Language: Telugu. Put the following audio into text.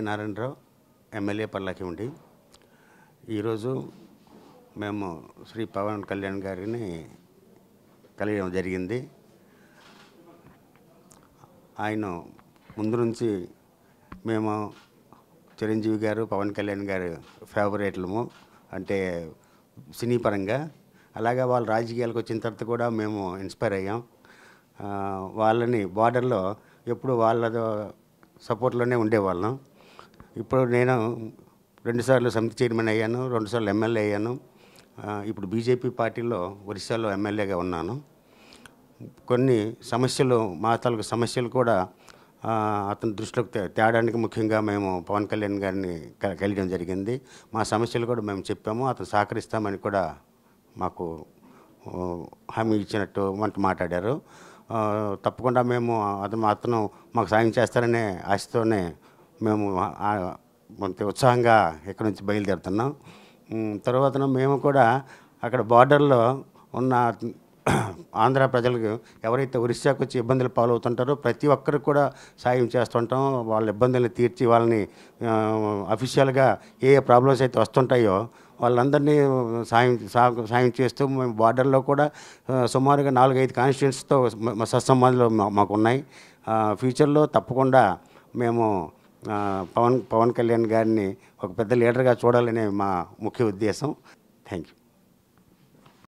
నారాయణరావు ఎమ్మెల్యే పల్లాకి ఉండి ఈరోజు మేము శ్రీ పవన్ కళ్యాణ్ గారిని కలియడం జరిగింది ఆయన ముందు నుంచి మేము చిరంజీవి గారు పవన్ కళ్యాణ్ గారు ఫేవరెట్లము అంటే సినీ పరంగా అలాగే వాళ్ళు రాజకీయాలకు వచ్చిన తర్వాత కూడా మేము ఇన్స్పైర్ అయ్యాం ఆ, వాళ్ళని బార్డర్లో ఎప్పుడు వాళ్ళ సపోర్ట్లోనే ఉండేవాళ్ళం ఇప్పుడు నేను రెండుసార్లు సమితి చైర్మన్ అయ్యాను రెండుసార్లు ఎమ్మెల్యే అయ్యాను ఆ, ఇప్పుడు బీజేపీ పార్టీలో ఒరిస్సాలో ఎమ్మెల్యేగా ఉన్నాను కొన్ని సమస్యలు మా తాలూకు సమస్యలు కూడా ఆ, అతని దృష్టిలోకి తే- తేడానికి ముఖ్యంగా మేము పవన్ కళ్యాణ్ గారిని క- కలియడం జరిగింది మా సమస్యలు కూడా మేము చెప్పాము అతను సహకరిస్తామని కూడా మాకు ఓ, హామీ ఇచ్చినట్టు వంట మాట్లాడారు ఆ, తప్పకుండా మేము అతను అతను మాకు సాయం చేస్తారనే ఆశతోనే మేము ఆ- ఆ, కొంత ఉత్సాహంగా ఇక్కడి నుంచి బయలుదేరుతున్నాం ఉమ్, తర్వాత మేము కూడా అక్కడ బార్డర్లో ఉన్న ఆంధ్ర ప్రజలకు ఎవరైతే ఒరిస్సాకు వచ్చి ఇబ్బందులు పాలవుతుంటారో ప్రతి ఒక్కరికి కూడా సాయం చేస్తుంటాం వాళ్ళ ఇబ్బందులను తీర్చి వాళ్ళని అఫీషియల్గా ఏ ఏ ప్రాబ్లమ్స్ అయితే వస్తుంటాయో వాళ్ళందరినీ సాయం సా- సాయం చేస్తూ మేము బార్డర్లో కూడా ఆ, సుమారుగా నాలుగైదు కాన్స్టిట్యూన్స్తో సత్సంబంధాలు మా- మాకు ఉన్నాయి ఆ, ఫ్యూచర్లో తప్పకుండా మేము ఆ, పవన్ పవన్ కళ్యాణ్ గారిని ఒక పెద్ద లీడర్గా చూడాలనే మా ముఖ్య ఉద్దేశం థ్యాంక్ యూ